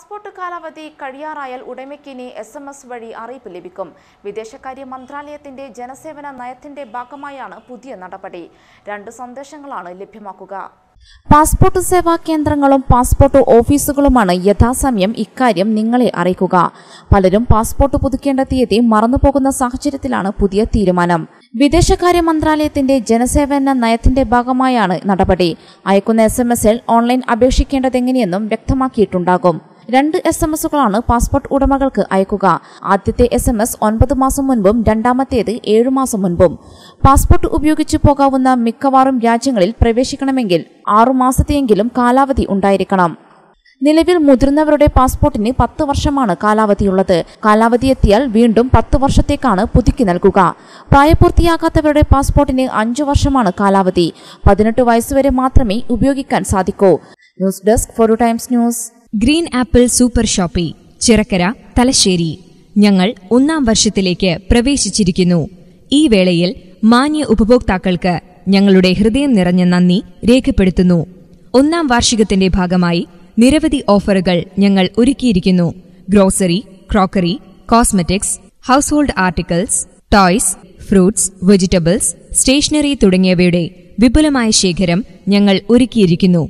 passport കാലാവധി കഴിയാറായാൽ ഉടമയ്ക്ക് ഇനി എസ് എം എസ് വഴി അറിയിപ്പ് ലഭിക്കും വിദേശകാര്യ മന്ത്രാലയത്തിന്റെ ജനസേവന നയത്തിന്റെ ഭാഗമായാണ് പുതിയ നടപടി രണ്ട് സന്ദേശങ്ങളാണ് ലഭ്യമാക്കുക പാസ്പോർട്ട് സേവാ കേന്ദ്രങ്ങളും പാസ്പോർട്ട് ഓഫീസുകളുമാണ് യഥാസമയം ഇക്കാര്യം നിങ്ങളെ അറിയിക്കുക പലരും പാസ്പോർട്ട് പുതുക്കേണ്ട തീയതി മറന്നുപോകുന്ന സാഹചര്യത്തിലാണ് പുതിയ തീരുമാനം വിദേശകാര്യ മന്ത്രാലയത്തിന്റെ ജനസേവന നയത്തിന്റെ ഭാഗമായാണ് നടപടി അയക്കുന്ന എസ് എം എസിൽ ഓൺലൈൻ അപേക്ഷിക്കേണ്ടതെങ്ങനെയെന്നും വ്യക്തമാക്കിയിട്ടുണ്ടാകും രണ്ട് എസ് എം എസുകളാണ് പാസ്പോർട്ട് ഉടമകൾക്ക് അയക്കുക ആദ്യത്തെ എസ് എം എസ് ഒൻപത് മാസം മുൻപും രണ്ടാമത്തേത് ഏഴു മാസം മുൻപും പാസ്പോർട്ട് ഉപയോഗിച്ചു പോകാവുന്ന മിക്കവാറും രാജ്യങ്ങളിൽ പ്രവേശിക്കണമെങ്കിൽ ആറു മാസത്തെയെങ്കിലും കാലാവധി ഉണ്ടായിരിക്കണം നിലവിൽ മുതിർന്നവരുടെ പാസ്പോർട്ടിന് പത്ത് വർഷമാണ് കാലാവധിയുള്ളത് കാലാവധി എത്തിയാൽ വീണ്ടും പത്ത് വർഷത്തേക്കാണ് പുതുക്കി നൽകുക പ്രായപൂർത്തിയാകാത്തവരുടെ പാസ്പോർട്ടിന് അഞ്ചു വർഷമാണ് കാലാവധി പതിനെട്ട് വയസ്സുവരെ മാത്രമേ ഉപയോഗിക്കാൻ സാധിക്കൂ news desk four times news green apple super shoppy Chirakkara Thalassery ഞങ്ങൾ ഒന്നാം വർഷത്തിലേക്ക് പ്രവേശിച്ചിരിക്കുന്നു ഈ വേളയിൽ മാന്യ ഉപഭോക്താക്കൾക്ക് ഞങ്ങളുടെ ഹൃദയം നിറഞ്ഞ നന്ദി രേഖപ്പെടുത്തുന്നു ഒന്നാം വാർഷികത്തിന്റെ ഭാഗമായി നിരവധി ഓഫറുകൾ ഞങ്ങൾ ഒരുക്കിയിരിക്കുന്നു grocery crockery cosmetics household articles toys fruits vegetables stationery തുടങ്ങിയവയുടെ വിപുലമായ ശേഖരം ഞങ്ങൾ ഒരുക്കിയിരിക്കുന്നു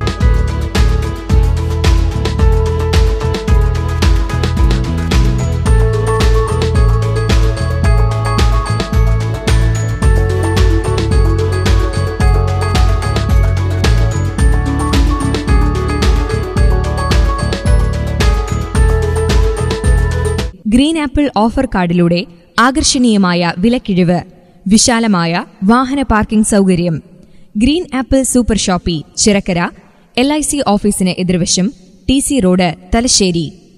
ഗ്രീൻ ആപ്പിൾ ഓഫർ കാർഡിലൂടെ ആകർഷണീയമായ വിലക്കിഴിവ് വിശാലമായ വാഹന പാർക്കിംഗ് സൗകര്യം green apple super shoppy Chirakkara L I C ഓഫീസിന് എതിർവശം ടി സി റോഡ് തലശ്ശേരി